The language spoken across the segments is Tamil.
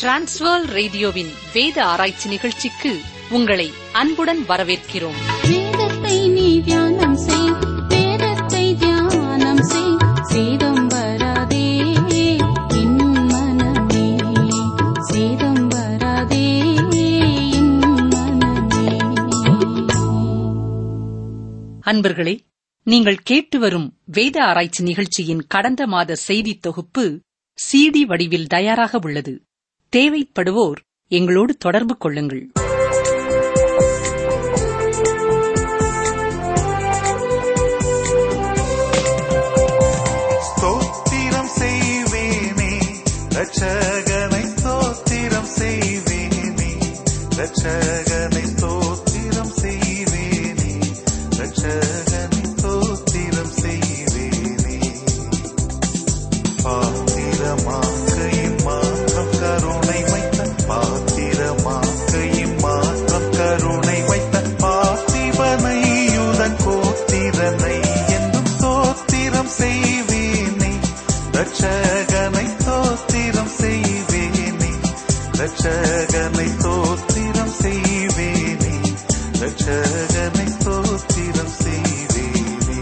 டிரான்ஸ்வர் ரேடியோவின் வேத ஆராய்ச்சி நிகழ்ச்சிக்கு உங்களை அன்புடன் வரவேற்கிறோம் வேதத்தை நீ தியானம் செய் வேதத்தை தியானம் செய் சேதம் வராதே என் மனமே சேதம் வராதே என் மனமே அன்பர்களே நீங்கள் கேட்டு வரும் வேத ஆராய்ச்சி நிகழ்ச்சியின் கடந்த மாத செய்தி தொகுப்பு சிடி வடிவில் தயாராக உள்ளது தேவைப்படுவோர் எங்களோடு தொடர்பு கொள்ளுங்கள் ஸ்தோத்திரம் செய்வேனே ரட்சகனை ஸ்தோத்திரம் செய்வேனே ரட்சகனை ஸ்தோத்திரம் செய்வேனே ரட்சகனை ஸ்தோத்திரம் செய்வேனே பாத்திரமாக்கையும் மாற்றம் கருணை வைத்த பாத்திரமாக்கையும் மாற்றம் கருணை வைத்த பார்த்திபனையுடன் கோத்திரனை என்றும் ஸ்தோத்திரம் செய்வேனே ரட்சகனை ஸ்தோத்திரம் செய்வேனே ரட்சகனை ஸ்தோத்திரம் செய்வேனே ரட்சகனை ஸ்தோத்திரம் செய்வேனே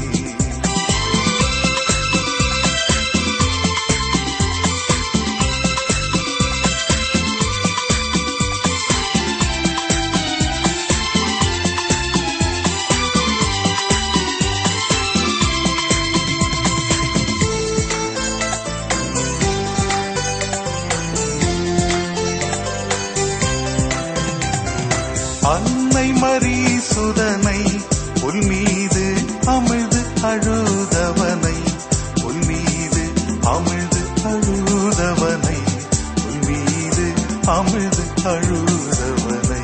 அன்னை மரி சுதனை உன் மீது அமிழ்து அழுதவனை உன் மீது அமிழ்து அழுதவனை உன் மீது அமிழ்து அழுதவனை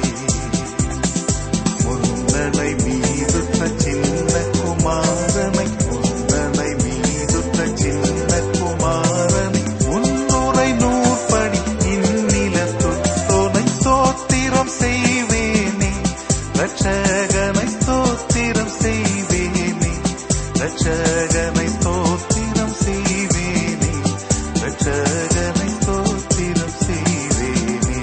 முன்னனை மீதுத்த சின்ன குமாரனை முன்னனை மீதுத்த சின்ன குமாரனை உன்னுரை நூற்படி இந்நிலத்துத்தோனை ஸ்தோத்திரம் செய்வேனே ரட்சகனை ஸ்தோத்திரம் செய்வேனே ரட்சகனை ஸ்தோத்திரம் செய்வேனே ரட்சகனை ஸ்தோத்திரம் செய்வேனே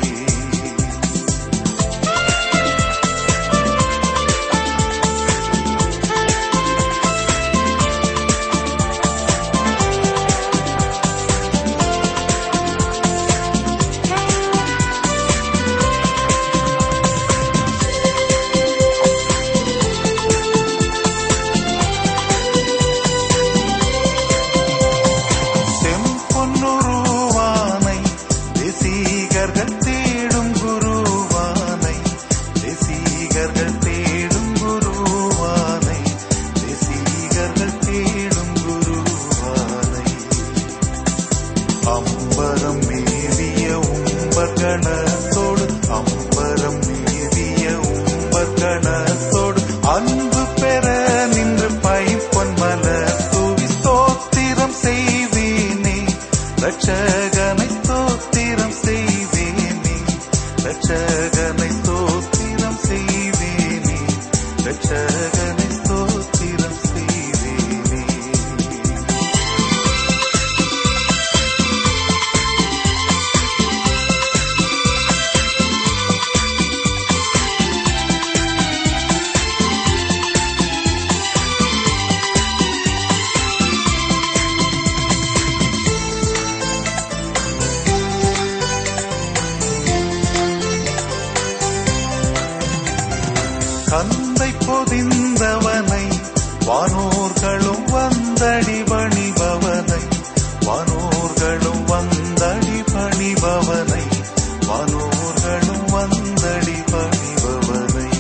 செம்பொன்னுருவானை தேசீகர்கள் தேடும் குருவானை தேசீகர்கள் தேடும் குருவானை தேசீகர்கள் தேடும் குருவானை அம்பரம் மேவிய உம்பர்களோடு அம்பரம் மேவிய உம்பர்களோடு அன்பு பெற நின்று பைப்பொன் மலர் தூவி ஸ்தோத்திரம் செய்வேனே ரட்சகனை ஸ்தோத்திரம் செய்வேனே ரட்சகனை ஸ்தோத்திரம் செய்வேனே ரட்சகனை ஸ்தோத்திரம் செய்வேனே கந்தை பொதிந்தவனை வானோர்களும் வந்தடி பணிபவனை வானோர்களும் வந்தடி பணிபவனை வானோர்களும் வந்தடி பணிபவனை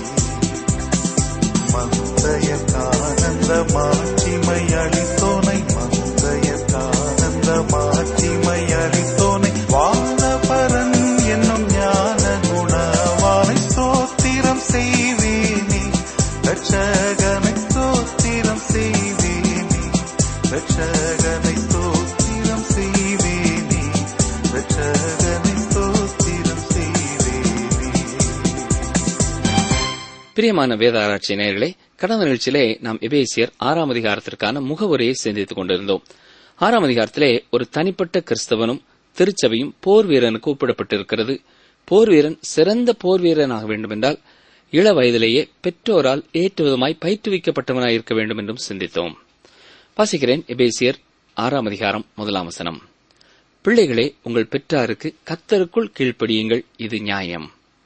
மந்தைய கானந்த மாட்சிமை அளித்தோனை மந்தைய கானந்த மாட்சிமை அளித்தோனை வானபரன் என்னும் ஞான குணவானை ஸ்தோத்திரம் செய்வேனே ரட்சகனை ஸ்தோத்திரம் செய்வேனே ரட்சகனை ஸ்தோத்திரம் செய்வேனே ரட்சகனை ஸ்தோத்திரம் செய்வேனே பிரியமான வேத ஆராய்ச்சி நேயர்களே கடந்த நிகழ்ச்சியிலே நாம் எபேசியர் ஆறாம் அதிகாரத்திற்கான முகவுரையை சிந்தித்துக் கொண்டிருந்தோம் ஆறாம் அதிகாரத்திலே ஒரு தனிப்பட்ட கிறிஸ்தவனும் திருச்சபையும் போர் வீரனுக்கு ஒப்பிடப்பட்டிருக்கிறது போர் வீரன் சிறந்த போர் வீரனாக வேண்டுமென்றால் இள வயதிலேயே பெற்றோரால் ஏற்றுவிதமாய் பயிற்றுவிக்கப்பட்டவனாய் இருக்க வேண்டும் என்றும் சிந்தித்தோம் வாசிக்கிறேன் எபேசியர் ஆறாம் அதிகாரம் முதலாம் வசனம் பிள்ளைகளே உங்கள் பெற்றாருக்கு கத்தருக்குள் கீழ்ப்படியுங்கள் இது நியாயம்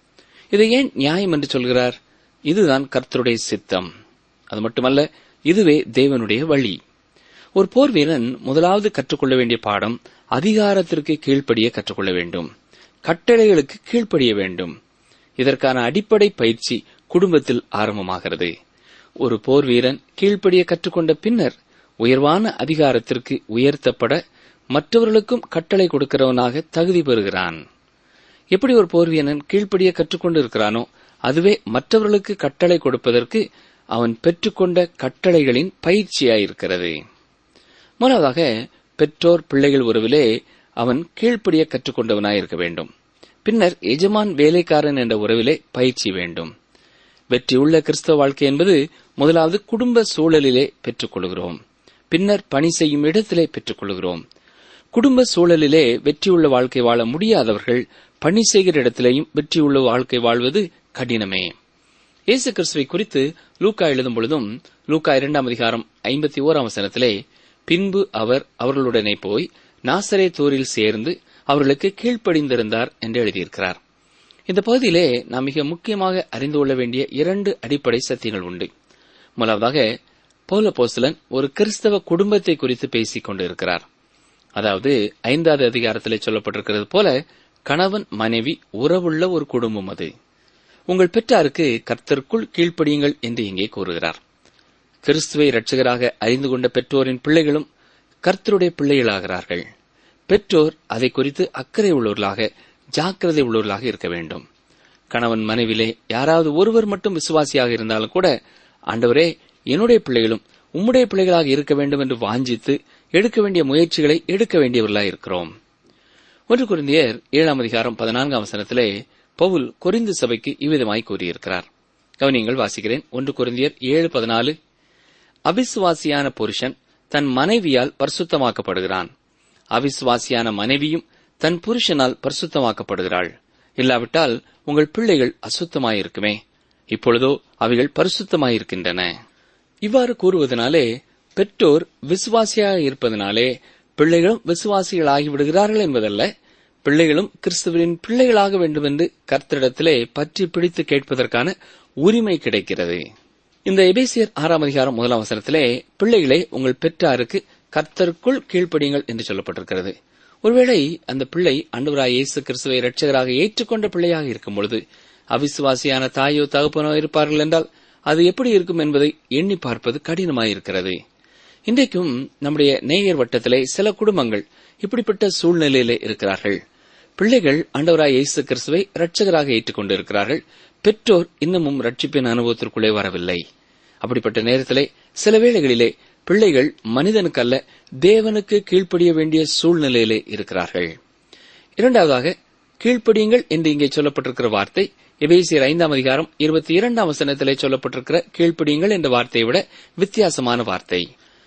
இதை ஏன் நியாயம் என்று சொல்கிறார் இதுதான் கர்த்தருடைய சித்தம் அது மட்டுமல்ல இதுவே தேவனுடைய வழி ஒரு போர் வீரன் முதலாவது கற்றுக்கொள்ள வேண்டிய பாடம் அதிகாரத்திற்கு கீழ்ப்படிய கற்றுக்கொள்ள வேண்டும் கட்டளைகளுக்கு கீழ்ப்படிய வேண்டும் இதற்கான அடிப்படை பயிற்சி குடும்பத்தில் ஆரம்பமாகிறது ஒரு போர் வீரன் கீழ்ப்படிய கற்றுக்கொண்ட பின்னர் உயர்வான அதிகாரத்திற்கு உயர்த்தப்பட மற்றவர்களுக்கும் கட்டளை கொடுக்கிறவனாக தகுதி பெறுகிறான் எப்படி ஒரு போர் வீரன் கீழ்ப்படிய கற்றுக்கொண்டு இருக்கிறானோ அதுவே மற்றவர்களுக்கு கட்டளை கொடுப்பதற்கு அவன் பெற்றுக்கொண்ட கட்டளைகளின் பயிற்சியாயிருக்கிறது மூணாவதாக பெற்றோர் பிள்ளைகள் உறவிலே அவன் கீழ்ப்படிய கற்றுக்கொண்டவனாயிருக்க வேண்டும் பின்னர் எஜமான் வேலைக்காரன் என்ற உறவிலே பயிற்சி வேண்டும் வெற்றியுள்ள கிறிஸ்தவ வாழ்க்கை என்பது முதலாவது குடும்ப சூழலிலே பெற்றுக்கொள்கிறோம் பின்னர் பணி செய்யும் இடத்திலே பெற்றுக்கொள்கிறோம் குடும்ப சூழலிலே வெற்றியுள்ள வாழ்க்கை வாழ முடியாதவர்கள் பணி செய்கிற இடத்திலேயும் வெற்றியுள்ள வாழ்க்கை வாழ்வது கடினமே இயேசு கிறிஸ்துவை குறித்து லூக்கா எழுதும் பொழுதும் லூக்கா இரண்டாம் அதிகாரம் ஐம்பத்தி ஓராம் வசனத்திலே பின்பு அவர் அவர்களுடனே போய் நாசரே தூரில் சேர்ந்து அவர்களுக்கு கீழ்ப்படிந்திருந்தார் என்று எழுதியிருக்கிறார் இந்த பகுதியிலே நாம் மிக முக்கியமாக அறிந்து கொள்ள வேண்டிய இரண்டு அடிப்படை சத்தியங்கள் உண்டு முதலாவதாக பௌல போஸ்தலன் ஒரு கிறிஸ்தவ குடும்பத்தை குறித்து பேசிக் கொண்டிருக்கிறார் அதாவது ஐந்தாவது அதிகாரத்திலே சொல்லப்பட்டிருக்கிறது போல கணவன் மனைவி உறவுள்ள ஒரு குடும்பம் அது உங்கள் பெற்றாருக்கு கர்த்தருக்குள் கீழ்ப்படியுங்கள் என்று இங்கே கூறுகிறார் கிறிஸ்துவை இரட்சகராக அறிந்து கொண்ட பெற்றோரின் பிள்ளைகளும் கர்த்தருடைய பிள்ளைகளாகிறார்கள் பெற்றோர் அதை குறித்து அக்கறை உள்ளவர்களாக ஜாக்கிரதை உள்ளவர்களாக இருக்க வேண்டும் கணவன் மனைவிலே யாராவது ஒருவர் மட்டும் விசுவாசியாக இருந்தாலும் கூட ஆண்டவரே என்னுடைய பிள்ளைகளும் உம்முடைய பிள்ளைகளாக இருக்க வேண்டும் என்று வாஞ்சித்து எடுக்க வேண்டிய முயற்சிகளை எடுக்க வேண்டியவர்களாக இருக்கிறோம் ஒன்று குருந்தியர் ஏழாம் அதிகாரம் பதினான்காம் வசனத்திலே பவுல் கொரிந்து சபைக்கு இவ்விதமாய் கூறியிருக்கிறார் கவனியங்கள் வாசிக்கிறேன் ஒன்று குருந்தியர் ஏழு பதினாலு அவிசுவாசியான புருஷன் தன் மனைவியால் பரிசுத்தமாக்கப்படுகிறான் அவிசுவாசியான மனைவியும் தன் புருஷனால் பரிசுத்தமாக்கப்படுகிறாள் இல்லாவிட்டால் உங்கள் பிள்ளைகள் அசுத்தமாயிருக்குமே இப்பொழுதோ அவைகள் பரிசுத்தமாயிருக்கின்றன இவ்வாறு கூறுவதனாலே பெற்றோர் விசுவாசியாக இருப்பதனாலே பிள்ளைகளும் விசுவாசிகளாகி விடுகிறார்கள் என்பதல்ல பிள்ளைகளும் கிறிஸ்துவின் பிள்ளைகளாக வேண்டும் என்று கர்த்தரிடத்திலே பற்றி பிடித்து கேட்பதற்கான உரிமை கிடைக்கிறது இந்த எபேசியர் ஆறாம் அதிகாரம் முதலாம் வசனத்திலே பிள்ளைகளே உங்கள் பெற்றாருக்கு கர்த்தருக்குள் கீழ்ப்படியுங்கள் என்று சொல்லப்பட்டிருக்கிறது ஒருவேளை அந்த பிள்ளை அன்றுவராய் இயேசு கிறிஸ்துவை இரட்சகராக ஏற்றுக்கொண்ட பிள்ளையாக இருக்கும் பொழுது அவிசுவாசியான தாயோ தகப்பனோ இருப்பார்கள் என்றால் அது எப்படி இருக்கும் என்பதை எண்ணி பார்ப்பது கடினமாயிருக்கிறது இன்றைக்கும் நம்முடைய நேயர் வட்டத்திலே சில குடும்பங்கள் இப்படிப்பட்ட சூழ்நிலையிலே இருக்கிறார்கள் பிள்ளைகள் ஆண்டவராய் இயேசு கிறிஸ்துவை இரட்சகராக ஏற்றுக்கொண்டிருக்கிறார்கள் பெற்றோர் இன்னமும் ரட்சிப்பின் அனுபவத்திற்குள்ளே வரவில்லை அப்படிப்பட்ட நேரத்திலே சில வேளைகளிலே பிள்ளைகள் மனிதனுக்கல்ல தேவனுக்கு கீழ்ப்படிய வேண்டிய சூழ்நிலையிலே இருக்கிறார்கள் இரண்டாவதாக கீழ்ப்படியுங்கள் என்று இங்கே சொல்லப்பட்டிருக்கிற வார்த்தை எபேசியர் ஐந்தாம் அதிகாரம் இருபத்தி இரண்டாம் வசனத்திலே சொல்லப்பட்டிருக்கிற கீழ்ப்படியுங்கள் என்ற வார்த்தையை விட வித்தியாசமான வார்த்தை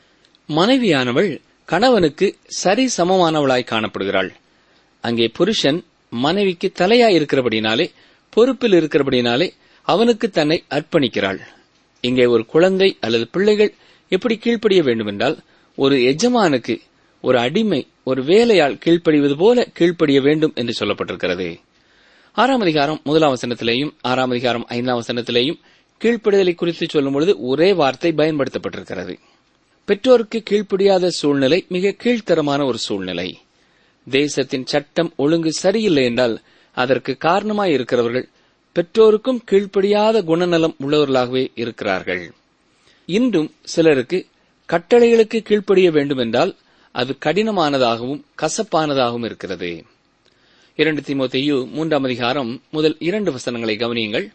மனைவியானவள் கணவனுக்கு சரி சமமானவளாய் காணப்படுகிறாள் அங்கே புருஷன் மனைவிக்கு தலையாய் இருக்கிறபடினாலே பொறுப்பில் இருக்கிறபடினாலே அவனுக்கு தன்னை அர்ப்பணிக்கிறாள் இங்கே ஒரு குழந்தை அல்லது பிள்ளைகள் எப்படி கீழ்ப்படிய வேண்டுமென்றால் ஒரு எஜமானுக்கு ஒரு அடிமை ஒரு வேலையால் கீழ்ப்படிவது போல கீழ்ப்படிய வேண்டும் என்று சொல்லப்பட்டிருக்கிறது ஆறாம் அதிகாரம் முதலாம் வசனத்திலேயும் ஆறாம் அதிகாரம் ஐந்தாம் வசனத்திலேயும் கீழ்ப்படிதலை குறித்து சொல்லும் பொழுது ஒரே வார்த்தை பயன்படுத்தப்பட்டிருக்கிறது பெற்றோருக்கு கீழ்ப்படியாத சூழ்நிலை மிக கீழ்த்தரமான ஒரு சூழ்நிலை தேசத்தின் சட்டம் ஒழுங்கு சரியில்லை என்றால் அதற்கு காரணமாய் இருக்கிறவர்கள் பெற்றோருக்கும் கீழ்ப்படியாத குணநலம் உள்ளவர்களாகவே இருக்கிறார்கள் இன்றும் சிலருக்கு கட்டளைகளுக்கு கீழ்ப்படிய வேண்டும் என்றால் அது கடினமானதாகவும் கசப்பானதாகவும் இருக்கிறது இரண்டு தீமோத்தேயு மூன்றாம் அதிகாரம் முதல் இரண்டு வசனங்களை கவனியுங்கள்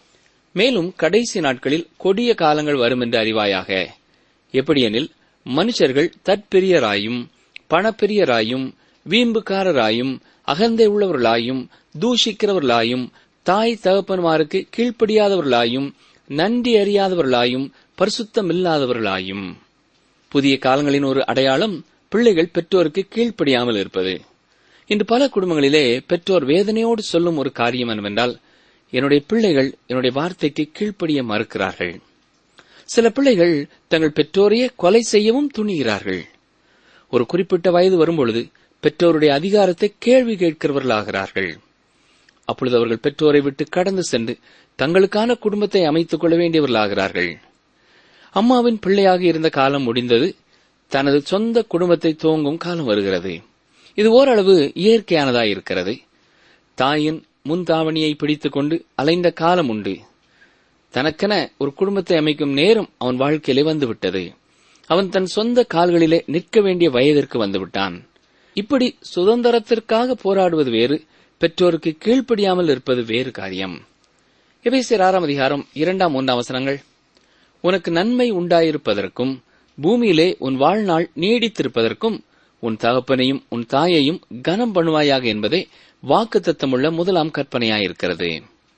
மேலும் கடைசி நாட்களில் கொடிய காலங்கள் வரும் என்று அறிவாயாக எப்படியெனில் மனுஷர்கள் தற்பெரியராயும் பணப்பெரியராயும் வீம்புக்காரராயும் அகந்தை உள்ளவர்களாயும் தூஷிக்கிறவர்களாயும் தாய் தகப்பன்மாருக்கு கீழ்ப்படியாதவர்களாயும் நன்றி அறியாதவர்களாயும் பரிசுத்தமில்லாதவர்களாயும் புதிய காலங்களின் ஒரு அடையாளம் பிள்ளைகள் பெற்றோருக்கு கீழ்ப்படியாமல் இருப்பது இன்று பல குடும்பங்களிலே பெற்றோர் வேதனையோடு சொல்லும் ஒரு காரியம் என்னவென்றால் என்னுடைய பிள்ளைகள் என்னுடைய வார்த்தைக்கு கீழ்ப்படிய மறுக்கிறார்கள் சில பிள்ளைகள் தங்கள் பெற்றோரையே கொலை செய்யவும் துணிகிறார்கள் ஒரு குறிப்பிட்ட வயது வரும்பொழுது பெற்றோருடைய அதிகாரத்தை கேள்வி கேட்கிறவர்களாகிறார்கள் அப்பொழுது அவர்கள் பெற்றோரை விட்டு கடந்து சென்று தங்களுக்கான குடும்பத்தை அமைத்துக் கொள்ள வேண்டியவர்களாகிறார்கள் அம்மாவின் பிள்ளையாக இருந்த காலம் முடிந்தது தனது சொந்த குடும்பத்தை துவங்கும் காலம் வருகிறது இது ஓரளவு இயற்கையானதாய் இருக்கிறது தாயின் முன்தாவணியை பிடித்துக் கொண்டு அலைந்த காலம் உண்டு தனக்கென ஒரு குடும்பத்தை அமைக்கும் நேரம் அவன் வாழ்க்கையிலே வந்துவிட்டது அவன் தன் சொந்த கால்களிலே நிற்க வேண்டிய வயதிற்கு வந்துவிட்டான் இப்படி சுதந்திரத்திற்காக போராடுவது வேறு பெற்றோருக்கு கீழ்ப்படியாமல் இருப்பது வேறு காரியம் எபேசியர் ஆறாம் அதிகாரம் இரண்டாம் மூன்றாம் வசனங்கள் உனக்கு நன்மை உண்டாயிருப்பதற்கும் பூமியிலே உன் வாழ்நாள் நீடித்திருப்பதற்கும் உன் தகப்பனையும் உன் தாயையும் கனம் பண்ணுவாயாக என்பதே வாக்குத்தத்தமுள்ள முதலாம் கற்பனையாயிருக்கிறது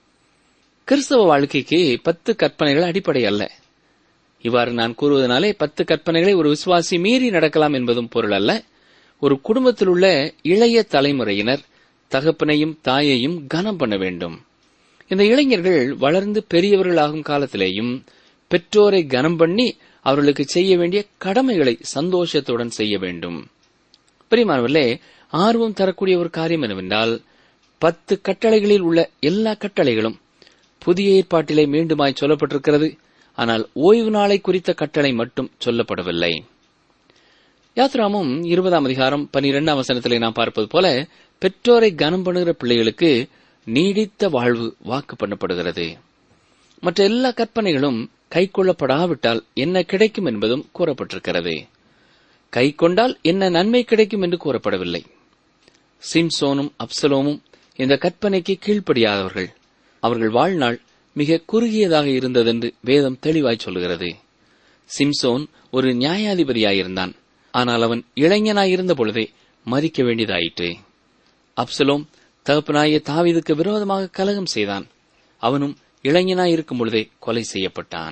கிறிஸ்தவ வாழ்க்கைக்கு பத்து கற்பனைகள் அடிப்படை அல்ல இவ்வாறு நான் கூறுவதனாலே பத்து கற்பனைகளை ஒரு விசுவாசி மீறி நடக்கலாம் என்பதும் பொருள் அல்ல ஒரு குடும்பத்தில் உள்ள இளைய தலைமுறையினர் தகப்பனையும் தாயையும் கனம் பண்ண வேண்டும் இந்த இளைஞர்கள் வளர்ந்து பெரியவர்களாகும் காலத்திலேயும் பெற்றோரை கனம் பண்ணி அவர்களுக்கு செய்ய வேண்டிய கடமைகளை சந்தோஷத்துடன் செய்ய வேண்டும் பிரியமானவர்களே ஆர்வம் தரக்கூடிய ஒரு காரியம் என்னவென்றால் பத்து கட்டளைகளில் உள்ள எல்லா கட்டளைகளும் புதிய ஏற்பாட்டிலே மீண்டுமாய் சொல்லப்பட்டிருக்கிறது ஆனால் ஓய்வு நாளை குறித்த கட்டளை மட்டும் சொல்லப்படவில்லை யாத்ராமும் இருபதாம் அதிகாரம் பனிரெண்டாம் வசனத்திலே நாம் பார்ப்பது போல பெற்றோரை கனம் பண்ணுகிற பிள்ளைகளுக்கு நீடித்த வாழ்வு வாக்கு பண்ணப்படுகிறது மற்ற எல்லா கற்பனைகளும் கைக்கொள்ளப்படாவிட்டால் என்ன கிடைக்கும் என்பதும் கூறப்பட்டிருக்கிறது கை கொண்டால் என்ன நன்மை கிடைக்கும் என்று கூறப்படவில்லை சிம்சோனும் அப்சலோமும் இந்த கற்பனைக்கு கீழ்ப்படியாதவர்கள் அவர்கள் வாழ்நாள் மிக குறுகியதாக இருந்ததென்று வேதம் தெளிவாய் சொல்கிறது சிம்சோன் ஒரு நியாயாதிபதியாயிருந்தான் ஆனால் அவன் இளைஞனாயிருந்த பொழுதே மறிக்க வேண்டியதாயிற்று அப்சலோம் தகப்பனாய தாவீதுக்கு விரோதமாக கலகம் செய்தான் அவனும் இளைஞனாயிருக்கும் பொழுதே கொலை செய்யப்பட்டான்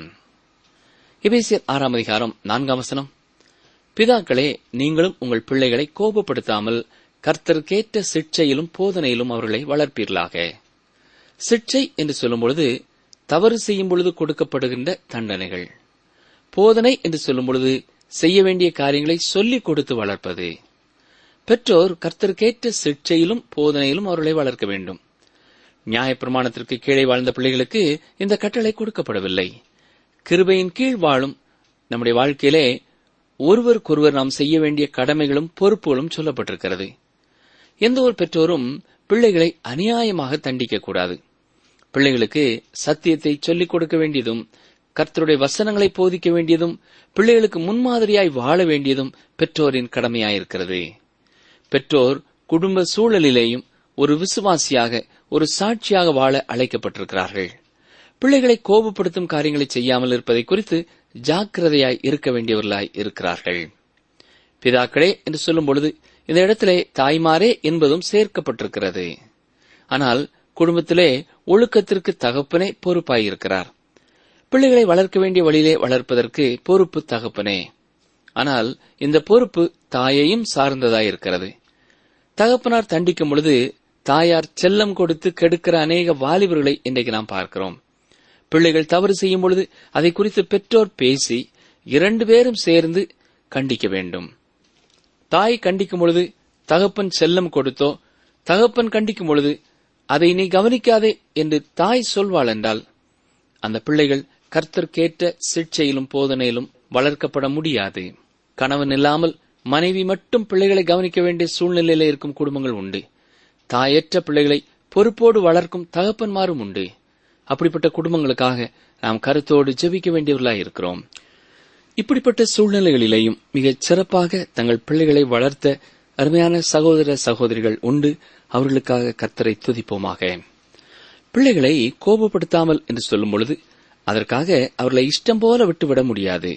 எபேசியர் ஆறாம் அதிகாரம் நான்காம் வசனம் பிதாக்களே நீங்களும் உங்கள் பிள்ளைகளை கோபப்படுத்தாமல் கர்த்தருக்கேற்ற சிக்ஷையிலும் போதனையிலும் அவர்களை வளர்ப்பீர்களாக சிக்ஷை என்று சொல்லும்பொழுது தவறு செய்யும் பொழுது கொடுக்கப்படுகின்ற தண்டனைகள் போதனை என்று சொல்லும் பொழுது செய்ய வேண்டிய காரியங்களை சொல்லிக் கொடுத்து வளர்ப்பது பெற்றோர் கர்த்தருக்கேற்ற சிக்ஷையிலும் போதனையிலும் அவர்களை வளர்க்க வேண்டும் நியாயப்பிரமாணத்திற்கு கீழே வாழ்ந்த பிள்ளைகளுக்கு இந்த கட்டளை கொடுக்கப்படவில்லை கிருபையின் கீழ் வாழும் நம்முடைய வாழ்க்கையிலே ஒருவருக்கொருவர் நாம் செய்ய வேண்டிய கடமைகளும் பொறுப்புகளும் சொல்லப்பட்டிருக்கிறது எந்த ஒரு பெற்றோரும் பிள்ளைகளை அநியாயமாக தண்டிக்க கூடாது பிள்ளைகளுக்கு சத்தியத்தை சொல்லிக் கொடுக்க வேண்டியதும் கர்த்தருடைய வசனங்களை போதிக்க வேண்டியதும் பிள்ளைகளுக்கு முன்மாதிரியாய் வாழ வேண்டியதும் பெற்றோரின் கடமையாயிருக்கிறது பெற்றோர் குடும்ப சூழலிலேயும் ஒரு விசுவாசியாக ஒரு சாட்சியாக வாழ அழைக்கப்பட்டிருக்கிறார்கள் பிள்ளைகளை கோபப்படுத்தும் காரியங்களை செய்யாமல் இருப்பதை குறித்து ஜாக்கிரதையாய் இருக்க வேண்டியவர்களாய் இருக்கிறார்கள் பிதாக்களே என்று சொல்லும் பொழுது இந்த இடத்திலே தாய்மாரே என்பதும் சேர்க்கப்பட்டிருக்கிறது ஆனால் குடும்பத்திலே ஒழுக்கத்திற்கு தகப்பனே பொறுப்பாயிருக்கிறார் பிள்ளைகளை வளர்க்க வேண்டிய வழியிலே வளர்ப்பதற்கு பொறுப்பு தகப்பனே ஆனால் இந்த பொறுப்பு தாயையும் சார்ந்ததாயிருக்கிறது தகப்பனார் தண்டிக்கும் பொழுது தாயார் செல்லம் கொடுத்து கெடுக்கிற அநேக வாலிபர்களை இன்றைக்கு நாம் பார்க்கிறோம் பிள்ளைகள் தவறு செய்யும் பொழுது அதை குறித்து பெற்றோர் பேசி இரண்டு பேரும் சேர்ந்து கண்டிக்க வேண்டும் தாய் கண்டிக்கும் பொழுது தகப்பன் செல்லம் கொடுத்தோ தகப்பன் கண்டிக்கும் பொழுது அதை நீ கவனிக்காதே என்று தாய் சொல்வாள் என்றால் அந்த பிள்ளைகள் கர்த்தர்க்கேற்ற சிக்ஷையிலும் போதனையிலும் வளர்க்கப்பட முடியாது கணவன் இல்லாமல் மனைவி மட்டும் பிள்ளைகளை கவனிக்க வேண்டிய சூழ்நிலையில இருக்கும் குடும்பங்கள் உண்டு தாயற்ற பிள்ளைகளை பொறுப்போடு வளர்க்கும் தகப்பன்மாரும் உண்டு அப்படிப்பட்ட குடும்பங்களுக்காக நாம் கருத்தோடு ஜெபிக்க வேண்டியவர்களாய் இருக்கிறோம் இப்படிப்பட்ட சூழ்நிலைகளிலேயும் மிகச் சிறப்பாக தங்கள் பிள்ளைகளை வளர்த்த அருமையான சகோதர சகோதரிகள் உண்டு அவர்களுக்காக கர்த்தரை துதிப்போமாக பிள்ளைகளை கோபப்படுத்தாமல் என்று சொல்லும் பொழுது அதற்காக அவர்களை இஷ்டம் போல விட்டுவிட முடியாது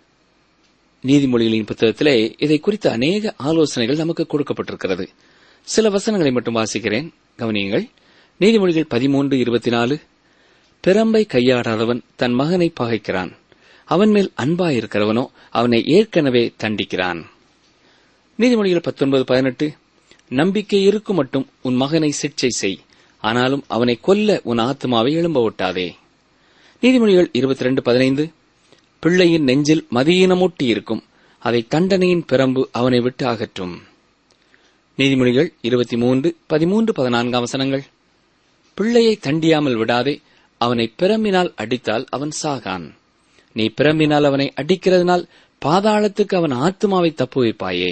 நீதிமொழிகளின் புத்தகத்திலே இதை குறித்த அநேக ஆலோசனைகள் நமக்கு கொடுக்கப்பட்டிருக்கிறது சில வசனங்களை மட்டும் வாசிக்கிறேன் கவனியுங்கள் நீதிமொழிகள் பதிமூன்று இருபத்தி நாலு பிறம்பை கையாடாதவன் தன் மகனை பகைக்கிறான் அவன் மேல் அன்பாயிருக்கிறவனோ அவனை ஏற்கனவே தண்டிக்கிறான் நீதிமொழிகள் பத்தொன்பது பதினெட்டு நம்பிக்கை இருக்கும் மட்டும் உன் மகனை சிற்சை செய் ஆனாலும் அவனை கொல்ல உன் ஆத்மாவை எழும்ப ஒட்டாதே நீதிமொழிகள் இருபத்தி ரெண்டு பதினைந்து பிள்ளையின் நெஞ்சில் மதியீனமூட்டி இருக்கும் அதை தண்டனையின் பிரம்பு அவனை விட்டு அகற்றும் நீதிமொழிகள் இருபத்தி மூன்று பதிமூன்று பதினான்காம் வசனங்கள் பிள்ளையை தண்டியாமல் விடாதே அவனை பிரம்பினால் அடித்தால் அவன் சாகான் நீ பிரம்பினால் அவனை அடிக்கிறதுனால் பாதாளத்துக்கு அவன் ஆத்மாவை தப்புவிப்பாயே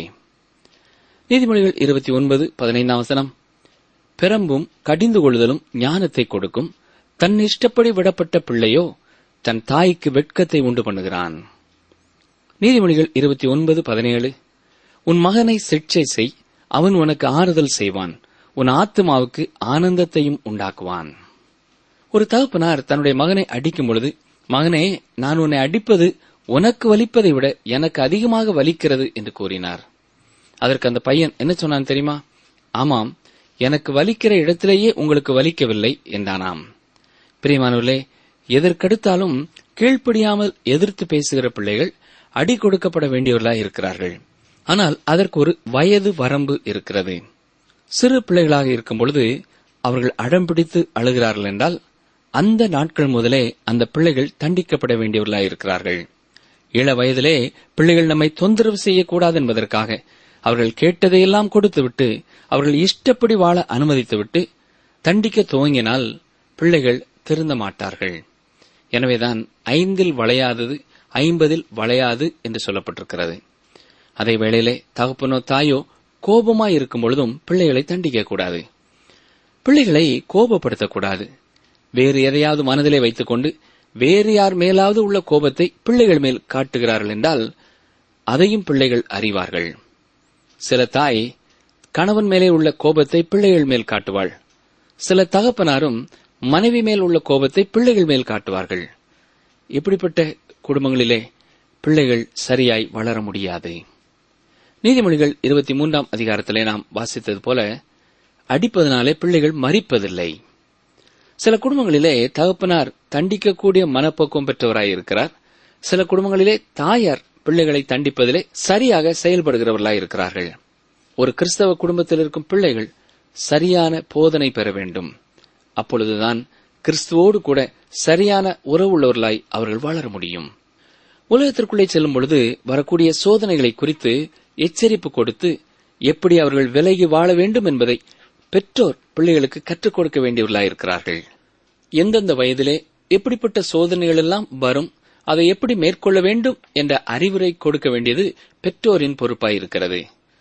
நீதிமொழிகள் இருபத்தி ஒன்பது பதினைந்தாம் வசனம் பிரம்பும் கடிந்து கொள்ளுதலும் ஞானத்தை கொடுக்கும் தன் இஷ்டப்படி விடப்பட்ட பிள்ளையோ தன் தாய்க்கு வெட்கத்தை உண்டு பண்ணுகிறான் நீதிமொழிகள் இருபத்தி ஒன்பது பதினேழு உன் மகனை சிக்ஷை செய் அவன் உனக்கு ஆறுதல் செய்வான் உன் ஆத்மாவுக்கு ஆனந்தத்தையும் உண்டாக்குவான் ஒரு தகப்பனார் தன்னுடைய மகனை அடிக்கும் பொழுது மகனே நான் உன்னை அடிப்பது உனக்கு வலிப்பதை விட எனக்கு அதிகமாக வலிக்கிறது என்று கூறினார் அதற்கு அந்த பையன் என்ன சொன்னான் தெரியுமா ஆமாம் எனக்கு வலிக்கிற இடத்திலேயே உங்களுக்கு வலிக்கவில்லை என்றானாம் பிரியமானவர்களே எதற்கெடுத்தாலும் கீழ்ப்படியாமல் எதிர்த்து பேசுகிற பிள்ளைகள் அடி கொடுக்கப்பட வேண்டியவர்களாய் இருக்கிறார்கள் ஆனால் அதற்கு ஒரு வயது வரம்பு இருக்கிறது சிறு பிள்ளைகளாக இருக்கும் பொழுது அவர்கள் அடம்பிடித்து அழுகிறார்கள் என்றால் அந்த நாட்கள் முதலே அந்த பிள்ளைகள் தண்டிக்கப்பட வேண்டியவர்களாய் இருக்கிறார்கள் இள வயதிலே பிள்ளைகள் நம்மை தொந்தரவு செய்யக்கூடாது என்பதற்காக அவர்கள் கேட்டதையெல்லாம் கொடுத்துவிட்டு அவர்கள் இஷ்டப்படி வாழ அனுமதித்துவிட்டு தண்டிக்க துவங்கினால் பிள்ளைகள் திருந்த மாட்டார்கள் எனவேதான் ஐந்தில் வளையாதது ஐம்பதில் வளையாது என்று சொல்லப்பட்டிருக்கிறது அதே வேளையிலே தகப்பனோ தாயோ கோபமாய் இருக்கும் பொழுதும் பிள்ளைகளை தண்டிக்க கூடாது பிள்ளைகளை கோபப்படுத்தக்கூடாது வேறு எதையாவது மனதிலே வைத்துக்கொண்டு வேறு யார் மேலாவது உள்ள கோபத்தை பிள்ளைகள் மேல் காட்டுகிறார்கள் என்றால் அதையும் பிள்ளைகள் அறிவார்கள் சில தாய் கணவன் மேலே உள்ள கோபத்தை பிள்ளைகள் மேல் காட்டுவாள் சில தகப்பனாரும் மனைவி மேல் உள்ள கோபத்தை பிள்ளைகள் மேல் காட்டுவார்கள் இப்படிப்பட்ட குடும்பங்களிலே பிள்ளைகள் சரியாய் வளர முடியாது நீதிமொழிகள் இருபத்தி மூன்றாம் அதிகாரத்திலே நாம் வாசித்தது போல அடிப்பதனாலே பிள்ளைகள் மறிப்பதில்லை சில குடும்பங்களிலே தகப்பனார் தண்டிக்கக்கூடிய மனப்பக்குவம் பெற்றவராய் இருக்கிறார் சில குடும்பங்களிலே தாயார் பிள்ளைகளை தண்டிப்பதிலே சரியாக செயல்படுகிறவர்களாய் இருக்கிறார்கள் ஒரு கிறிஸ்தவ குடும்பத்தில் இருக்கும் பிள்ளைகள் சரியான போதனை பெற வேண்டும் அப்பொழுதுதான் கிறிஸ்துவோடு கூட சரியான உறவுள்ளவர்களாய் அவர்கள் வளர முடியும் உலகத்திற்குள்ளே செல்லும் பொழுது வரக்கூடிய சோதனைகளை குறித்து எச்சரிப்பு கொடுத்து எப்படி அவர்கள் விலகி வாழ வேண்டும் என்பதை பெற்றோர் பிள்ளைகளுக்கு கற்றுக் கொடுக்க வேண்டியவர்களாயிருக்கிறார்கள் எந்தெந்த வயதிலே எப்படிப்பட்ட சோதனைகள் எல்லாம் வரும் அதை எப்படி மேற்கொள்ள வேண்டும் என்ற அறிவுரை கொடுக்க வேண்டியது பெற்றோரின் பொறுப்பாயிருக்கிறது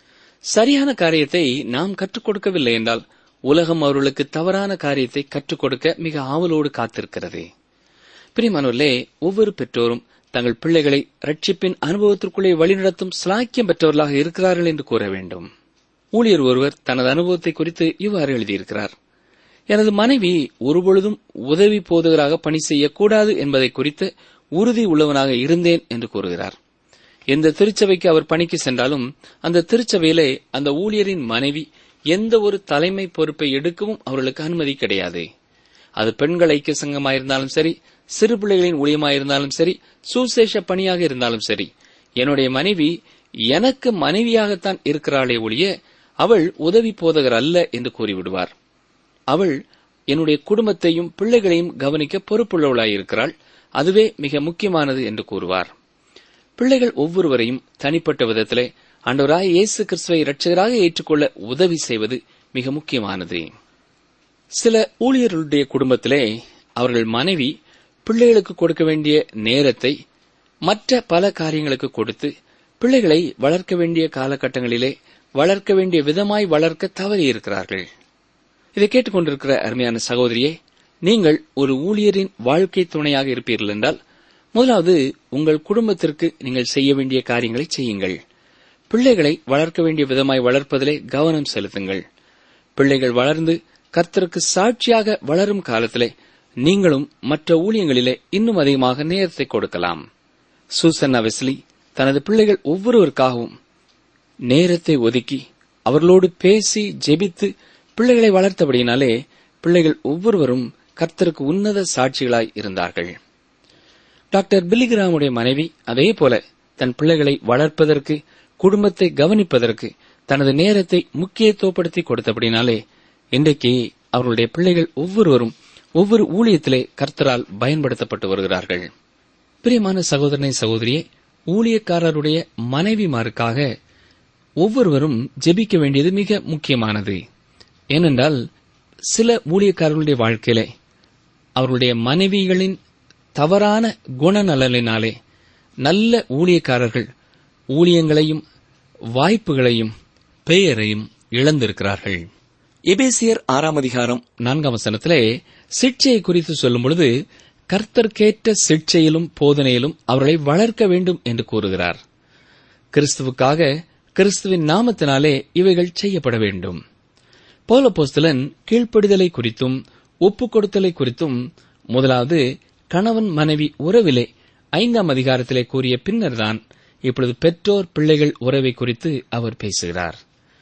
சரியான காரியத்தை நாம் கற்றுக் கொடுக்கவில்லை என்றால் உலகம் அவர்களுக்கு தவறான காரியத்தை கற்றுக் கொடுக்க மிக ஆவலோடு காத்திருக்கிறது பிரிமானோர்களே ஒவ்வொரு பெற்றோரும் தங்கள் பிள்ளைகளை ரட்சிப்பின் அனுபவத்திற்குள்ளே வழிநடத்தும் சிலாக்கியம் பெற்றவர்களாக இருக்கிறார்கள் என்று கூற வேண்டும் ஊழியர் ஒருவர் தனது அனுபவத்தை குறித்து இவ்வாறு எழுதியிருக்கிறார் எனது மனைவி ஒருபொழுதும் உதவி போதகராக பணி செய்யக்கூடாது என்பதை குறித்து உறுதி உள்ளவனாக இருந்தேன் என்று கூறுகிறார் எந்த திருச்சபைக்கு அவர் பணிக்கு சென்றாலும் அந்த திருச்சபையிலே அந்த ஊழியரின் மனைவி எந்த ஒரு தலைமை பொறுப்பை எடுக்கவும் அவர்களுக்கு அனுமதி கிடையாது அது பெண்கள் ஐக்கிய சங்கமாயிருந்தாலும் சரி சிறு பிள்ளைகளின் ஊழியமாயிருந்தாலும் சரி சுசேஷ பணியாக இருந்தாலும் சரி என்னுடைய மனைவி எனக்கு மனைவியாகத்தான் இருக்கிறாளே ஒழிய அவள் உதவி போதகர் அல்ல என்று கூறிவிடுவார் அவள் என்னுடைய குடும்பத்தையும் பிள்ளைகளையும் கவனிக்க பொறுப்புள்ளவளாயிருக்கிறாள் அதுவே மிக முக்கியமானது என்று கூறுவார் பிள்ளைகள் ஒவ்வொருவரையும் தனிப்பட்ட விதத்திலே ஆண்டவராய் இயேசு கிறிஸ்துவை இரட்சகராக ஏற்றுக்கொள்ள உதவி செய்வது மிக முக்கியமானது சில ஊழியர்களுடைய குடும்பத்திலே அவர்கள் மனைவி பிள்ளைகளுக்கு கொடுக்க வேண்டிய நேரத்தை மற்ற பல காரியங்களுக்கு கொடுத்து பிள்ளைகளை வளர்க்க வேண்டிய காலகட்டங்களிலே வளர்க்க வேண்டிய விதமாய் வளர்க்க தவறியிருக்கிறார்கள் இதை கேட்டுக்கொண்டிருக்கிற அருமையான சகோதரியே நீங்கள் ஒரு ஊழியரின் வாழ்க்கை துணையாக இருப்பீர்கள் என்றால் முதலாவது உங்கள் குடும்பத்திற்கு நீங்கள் செய்ய வேண்டிய காரியங்களை செய்யுங்கள் பிள்ளைகளை வளர்க்க வேண்டிய விதமாய் வளர்ப்பதிலே கவனம் செலுத்துங்கள் பிள்ளைகள் வளர்ந்து கர்த்தருக்கு சாட்சியாக வளரும் காலத்திலே நீங்களும் மற்ற ஊழியங்களிலே இன்னும் அதிகமாக நேரத்தை கொடுக்கலாம் சூசன்னா வெஸ்லி தனது பிள்ளைகள் ஒவ்வொருவருக்காகவும் நேரத்தை ஒதுக்கி அவர்களோடு பேசி ஜெபித்து பிள்ளைகளை வளர்த்தபடியினாலே பிள்ளைகள் ஒவ்வொருவரும் கர்த்தருக்கு உன்னத சாட்சிகளாய் இருந்தார்கள் டாக்டர் பில்லிகிராமுடைய மனைவி அதே போல தன் பிள்ளைகளை வளர்ப்பதற்கு குடும்பத்தை கவனிப்பதற்கு தனது நேரத்தை முக்கியத்துவப்படுத்தி கொடுத்தபடினாலே இன்றைக்கு அவர்களுடைய பிள்ளைகள் ஒவ்வொருவரும் ஒவ்வொரு ஊழியத்திலே கர்த்தரால் பயன்படுத்தப்பட்டு வருகிறார்கள் பிரியமான சகோதரனை சகோதரியே ஊழியக்காரருடைய மனைவிமாருக்காக ஒவ்வொருவரும் ஜெபிக்க வேண்டியது மிக முக்கியமானது ஏனென்றால் சில ஊழியக்காரர்களுடைய வாழ்க்கையிலே அவர்களுடைய மனைவிகளின் தவறான குணநலனினாலே நல்ல ஊழியக்காரர்கள் ஊழியங்களையும் வாய்ப்புகளையும் பெயரையும் இழந்திருக்கிறார்கள் எபேசியர் ஆறாம் அதிகாரம் நான்காம் வசனத்திலே சிக்ஷையை குறித்து சொல்லும் பொழுது கர்த்தர்க்கேற்ற சிக்ஷையிலும் போதனையிலும் அவர்களை வளர்க்க வேண்டும் என்று கூறுகிறார் கிறிஸ்துவுக்காக கிறிஸ்துவின் நாமத்தினாலே இவைகள் செய்யப்பட வேண்டும் பௌலப்போஸ்தலன் கீழ்ப்படிதலை குறித்தும் ஒப்புக் கொடுத்தலை குறித்தும் முதலாவது கணவன் மனைவி உறவிலே ஐந்தாம் அதிகாரத்திலே கூறிய பின்னர்தான் இப்பொழுது பெற்றோர் பிள்ளைகள் உறவை குறித்து அவர் பேசுகிறார்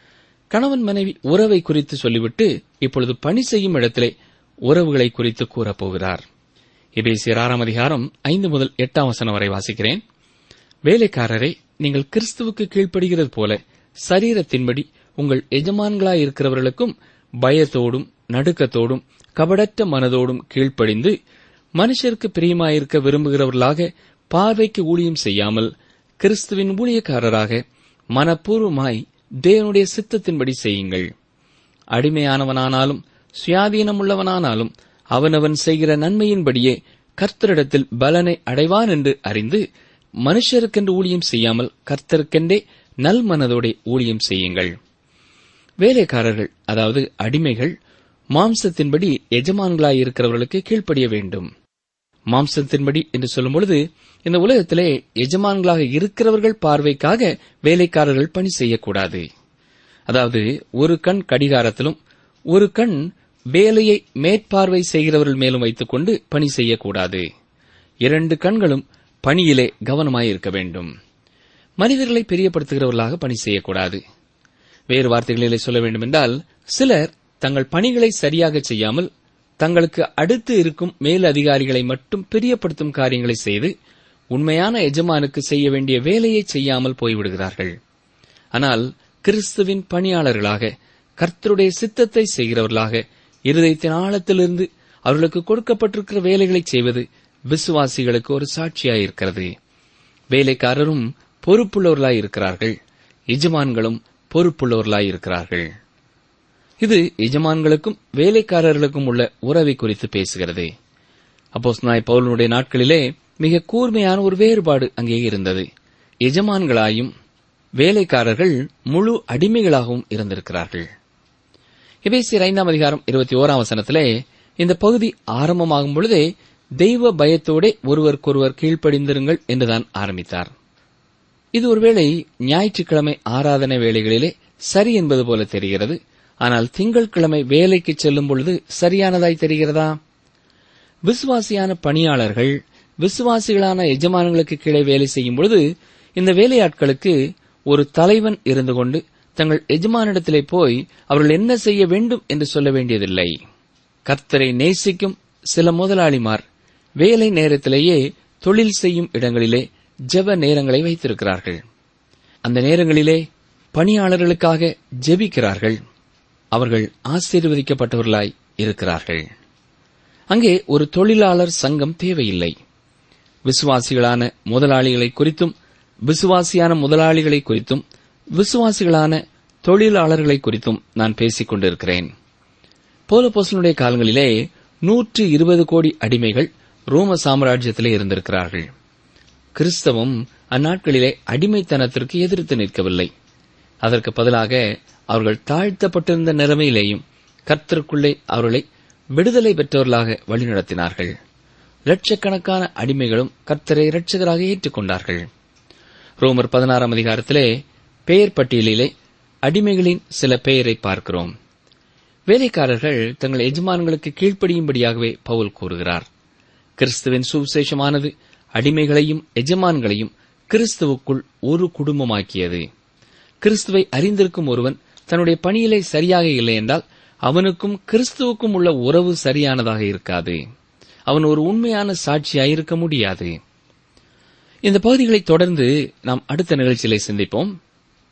கணவன் மனைவி உறவை குறித்து சொல்லிவிட்டு இப்பொழுது பணி செய்யும் இடத்திலே உறவுகளை குறித்து கூறப்போகிறார் எபேசியர் ஆறாம் அதிகாரம் ஐந்து முதல் எட்டாம் வசனம் வரை வாசிக்கிறேன் வேலைக்காரரை நீங்கள் கிறிஸ்துவுக்கு கீழ்ப்படுகிறது போல சரீரத்தின்படி உங்கள் எஜமான்களாயிருக்கிறவர்களுக்கும் பயத்தோடும் நடுக்கத்தோடும் கபடற்ற மனதோடும் கீழ்ப்படிந்து மனுஷருக்கு பிரியமாயிருக்க விரும்புகிறவர்களாக பார்வைக்கு ஊழியம் செய்யாமல் கிறிஸ்துவின் ஊழியக்காரராக மனப்பூர்வமாய் தேவனுடைய சித்தத்தின்படி செய்யுங்கள் அடிமையானவனானாலும் சுயாதீனமுள்ளவனானாலும் அவனவன் செய்கிற நன்மையின்படியே கர்த்தரிடத்தில் பலனை அடைவான் என்று அறிந்து மனுஷருக்கென்று ஊழியம் செய்யாமல் கர்த்தருக்கென்றே நல் மனதோட ஊழியம் செய்யுங்கள் வேலைக்காரர்கள் அதாவது அடிமைகள் மாம்சத்தின்படி எஜமான்களாய் இருக்கிறவர்களுக்கு கீழ்ப்படிய வேண்டும் மாம்சத்தின்படி என்று சொல்லும் பொழுது இந்த உலகத்திலே எஜமான்களாக இருக்கிறவர்கள் பார்வைக்காக வேலைக்காரர்கள் பணி செய்யக்கூடாது அதாவது ஒரு கண் கடிகாரத்திலும் ஒரு கண் வேலையை மேற்பார்வை செய்கிறவர்கள் மேலும் வைத்துக்கொண்டு பணி செய்யக்கூடாது இரண்டு கண்களும் பணியிலே கவனமாய் இருக்க வேண்டும் மனிதர்களை பெரியப்படுத்துகிறவர்களாக பணி செய்யக்கூடாது வேறு வார்த்தைகளிலே சொல்ல வேண்டுமென்றால் சிலர் தங்கள் பணிகளை சரியாக செய்யாமல் தங்களுக்கு அடுத்து இருக்கும் மேல் அதிகாரிகளை மட்டும் பிரியப்படுத்தும் காரியங்களை செய்து உண்மையான எஜமானுக்கு செய்ய வேண்டிய வேலையை செய்யாமல் போய்விடுகிறார்கள் ஆனால் கிறிஸ்துவின் பணியாளர்களாக கர்த்தருடைய சித்தத்தை செய்கிறவர்களாக இருதயத்தின் ஆழத்திலிருந்து அவர்களுக்கு கொடுக்கப்பட்டிருக்கிற வேலைகளை செய்வது விசுவாசிகளுக்கு ஒரு சாட்சியாயிருக்கிறது வேலைக்காரரும் பொறுப்புள்ளவர்களாய் இருக்கிறார்கள் எஜமான்களும் பொறுப்புள்ளவர்களாய் இருக்கிறார்கள் இது எஜமான்களுக்கும் வேலைக்காரர்களுக்கும் உள்ள உறவை குறித்து பேசுகிறது அப்போஸ் நாய் பவுலனுடைய நாட்களிலே மிக கூர்மையான ஒரு வேறுபாடு அங்கே இருந்தது எஜமான்களாயும் வேலைக்காரர்கள் முழு அடிமைகளாகவும் இருந்திருக்கிறார்கள் எபேசியர் ஐந்தாம் அதிகாரம் இருபத்தி ஓராம் வசனத்திலே இந்த பகுதி ஆரம்பமாகும் பொழுதே தெய்வ பயத்தோடே ஒருவருக்கொருவர் கீழ்ப்படிந்திருங்கள் என்றுதான் ஆரம்பித்தார் இது ஒருவேளை ஞாயிற்றுக்கிழமை ஆராதனை வேளைகளிலே சரி என்பது போல தெரிகிறது ஆனால் திங்கட்கிழமை வேலைக்கு செல்லும் பொழுது சரியானதாய் தெரிகிறதா விசுவாசியான பணியாளர்கள் விசுவாசிகளான எஜமானங்களுக்கு கீழே வேலை செய்யும் பொழுது இந்த வேலையாட்களுக்கு ஒரு தலைவன் இருந்து கொண்டு தங்கள் எஜமானிடத்திலே போய் அவர்கள் என்ன செய்ய வேண்டும் என்று சொல்ல வேண்டியதில்லை கர்த்தரை நேசிக்கும் சில முதலாளிமார் வேலை நேரத்திலேயே தொழில் செய்யும் இடங்களிலே ஜெப நேரங்களை வைத்திருக்கிறார்கள் அந்த நேரங்களிலே பணியாளர்களுக்காக ஜெபிக்கிறார்கள் அவர்கள் ஆசீர்வதிக்கப்பட்டவர்களாய் இருக்கிறார்கள் அங்கே ஒரு தொழிலாளர் சங்கம் தேவையில்லை விசுவாசிகளான முதலாளிகளை குறித்தும் விசுவாசியான முதலாளிகளை குறித்தும் விசுவாசிகளான தொழிலாளர்களை குறித்தும் நான் பேசிக் கொண்டிருக்கிறேன் போலபோசனுடைய காலங்களிலே நூற்று இருபது கோடி அடிமைகள் ரோம சாம்ராஜ்யத்திலே இருந்திருக்கிறார்கள் கிறிஸ்தவம் அந்நாட்களிலே அடிமைத்தனத்திற்கு எதிர்த்து நிற்கவில்லை அதற்கு பதிலாக அவர்கள் தாழ்த்தப்பட்டிருந்த நிலைமையிலேயும் கர்த்தருக்குள்ளே அவர்களை விடுதலை பெற்றவர்களாக வழிநடத்தினார்கள் லட்சக்கணக்கான அடிமைகளும் கர்த்தரை இரட்சகராக ஏற்றுக்கொண்டார்கள் ரோமர் பதினாறாம் அதிகாரத்திலே பெயர் பட்டியலிலே அடிமைகளின் சில பெயரை பார்க்கிறோம் வேலைக்காரர்கள் தங்கள் எஜமான்களுக்கு கீழ்ப்படியும்படியாகவே பவுல் கூறுகிறார் கிறிஸ்துவின் சுவிசேஷமானது அடிமைகளையும் எஜமான்களையும் கிறிஸ்துவுக்குள் ஒரு குடும்பமாக்கியது கிறிஸ்துவை அறிந்திருக்கும் ஒருவன் தன்னுடைய பணியிலே சரியாக இல்லை என்றால் அவனுக்கும் கிறிஸ்துவுக்கும் உள்ள உறவு சரியானதாக இருக்காது அவன் ஒரு உண்மையான சாட்சியாயிருக்க முடியாது இந்த பகுதிகளை தொடர்ந்து நாம் அடுத்த நிகழ்ச்சியிலே சிந்திப்போம்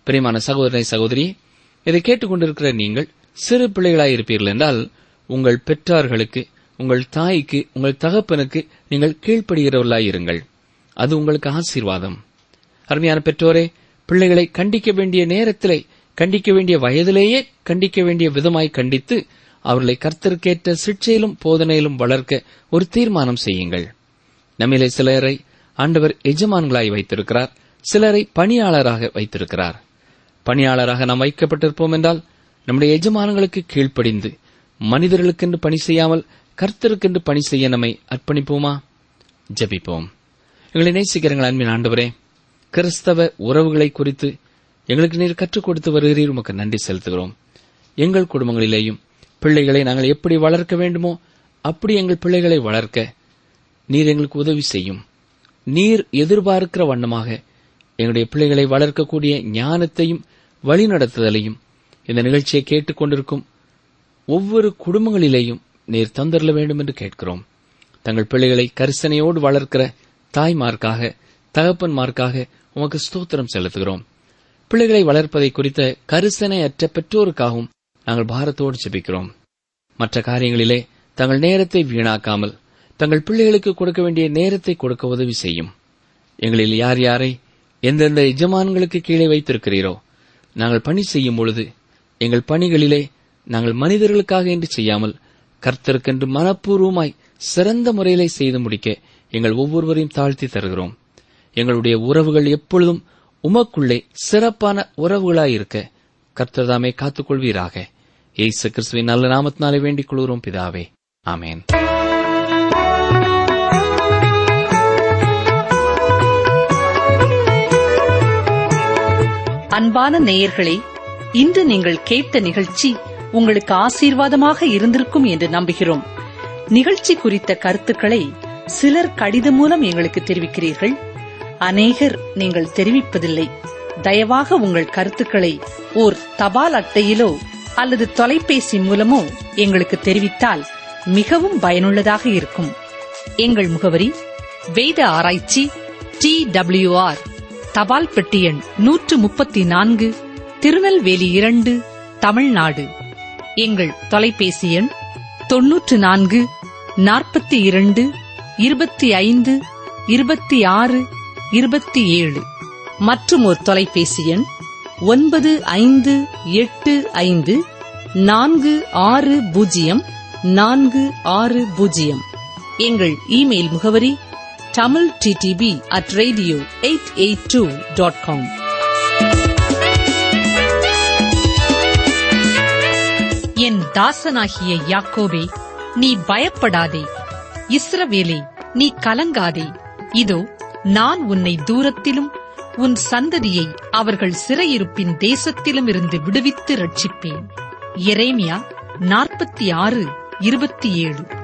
பிரியமான சகோதரனை சகோதரி இதை கேட்டுக்கொண்டிருக்கிற நீங்கள் சிறு பிள்ளைகளாய் இருப்பீர்கள் என்றால் உங்கள் பெற்றார்களுக்கு உங்கள் தாய்க்கு உங்கள் தகப்பனுக்கு நீங்கள் கீழ்ப்படுகிறவர்களாய் இருங்கள் அது உங்களுக்கு ஆசீர்வாதம் அருமையான பெற்றோரே பிள்ளைகளை கண்டிக்க வேண்டிய நேரத்திலே கண்டிக்க வேண்டிய வயதிலேயே கண்டிக்க வேண்டிய விதமாய் கண்டித்து அவர்களை கர்த்தருக்கேற்ற சிக்ஷையிலும் போதனையிலும் வளர்க்க ஒரு தீர்மானம் செய்யுங்கள் நம்மிலே சிலரை ஆண்டவர் எஜமான்களாய் வைத்திருக்கிறார் சிலரை பணியாளராக வைத்திருக்கிறார் பணியாளராக நாம் வைக்கப்பட்டிருப்போம் என்றால் நம்முடைய எஜமானங்களுக்கு கீழ்ப்படிந்து மனிதர்களுக்கென்று பணி செய்யாமல் கர்த்தருக்கென்று பணி செய்ய நம்மை அர்ப்பணிப்போமா ஜெபிப்போம் எங்களை நேசிக்கிறங்கள் அன்பின் ஆண்டவரே கிறிஸ்தவ உறவுகளை குறித்து எங்களுக்கு நீர் கற்றுக் கொடுத்து வருகிறீர் உமக்கு நன்றி செலுத்துகிறோம் எங்கள் குடும்பங்களிலேயும் பிள்ளைகளை நாங்கள் எப்படி வளர்க்க வேண்டுமோ அப்படி எங்கள் பிள்ளைகளை வளர்க்க நீர் எங்களுக்கு உதவி செய்யும் நீர் எதிர்பார்க்கிற வண்ணமாக எங்களுடைய பிள்ளைகளை வளர்க்கக்கூடிய ஞானத்தையும் வழிநடத்துதலையும் இந்த நிகழ்ச்சியை கேட்டுக்கொண்டிருக்கும் ஒவ்வொரு குடும்பங்களிலேயும் நீர் தந்தரல வேண்டும் என்று கேட்கிறோம் தங்கள் பிள்ளைகளை கரிசனையோடு வளர்க்கிற தாய்மார்க்காக தகப்பன்மார்க்காக உமக்கு ஸ்தோத்திரம் செலுத்துகிறோம் பிள்ளைகளை வளர்ப்பதை குறித்த கரிசனையற்ற பெற்றோருக்காகவும் நாங்கள் பாரத்தோடு ஜெபிக்கிறோம் மற்ற காரியங்களிலே தங்கள் நேரத்தை வீணாக்காமல் தங்கள் பிள்ளைகளுக்கு கொடுக்க வேண்டிய நேரத்தை கொடுக்க உதவி செய்யும் எங்களில் யார் யாரை எந்தெந்த எஜமான்களுக்கு கீழே வைத்திருக்கிறீரோ நாங்கள் பணி செய்யும் பொழுது எங்கள் பணிகளிலே நாங்கள் மனிதர்களுக்காக என்று செய்யாமல் கர்த்தருக்கென்று மனப்பூர்வமாய் சிறந்த முறையிலே செய்து முடிக்க எங்கள் ஒவ்வொருவரையும் தாழ்த்தி தருகிறோம் எங்களுடைய உறவுகள் எப்பொழுதும் உமக்குள்ளே சிறப்பான உறவுகளாயிருக்க கர்த்தர்தாமே காத்துக்கொள்வீராக ஏசு கிறிஸ்துவின் நல்ல நாமத்தினாலே வேண்டிக் கொள்கிறோம் பிதாவே ஆமேன் அன்பான நேயர்களே இன்று நீங்கள் கேட்ட நிகழ்ச்சி உங்களுக்கு ஆசீர்வாதமாக இருந்திருக்கும் என்று நம்புகிறோம் நிகழ்ச்சி குறித்த கருத்துக்களை சிலர் கடிதம் மூலம் எங்களுக்கு தெரிவிக்கிறீர்கள் அநேகர் நீங்கள் தெரிவிப்பதில்லை தயவாக உங்கள் கருத்துக்களை ஓர் தபால் அட்டையிலோ அல்லது தொலைபேசி மூலமோ எங்களுக்கு தெரிவித்தால் மிகவும் பயனுள்ளதாக இருக்கும் எங்கள் முகவரி வேத ஆராய்ச்சி டி ஆர் தபால் பெட்டி எண் நூற்று முப்பத்தி நான்கு திருநெல்வேலி இரண்டு தமிழ்நாடு எங்கள் தொலைபேசி எண் தொன்னூற்று நான்கு நாற்பத்தி இரண்டு இருபத்தி ஐந்து இருபத்தி ஆறு இருபத்தி ஏழு மற்றும் ஒரு தொலைபேசி எண் ஒன்பது ஐந்து எட்டு ஐந்து நான்கு ஆறு பூஜ்ஜியம் நான்கு ஆறு பூஜ்ஜியம் எங்கள் இமெயில் முகவரி Tamil DTP at radio eight eight two dot com என் தாசனாகிய யாக்கோபே நீ பயப்படாதே இஸ்ரவேலே நீ கலங்காதே இதோ நான் உன்னை தூரத்திலும் உன் சந்ததியை அவர்கள் சிறையிருப்பின் தேசத்திலும் இருந்து விடுவித்து ரட்சிப்பேன் எரேமியா நாற்பத்தி ஆறு இருபத்தி ஏழு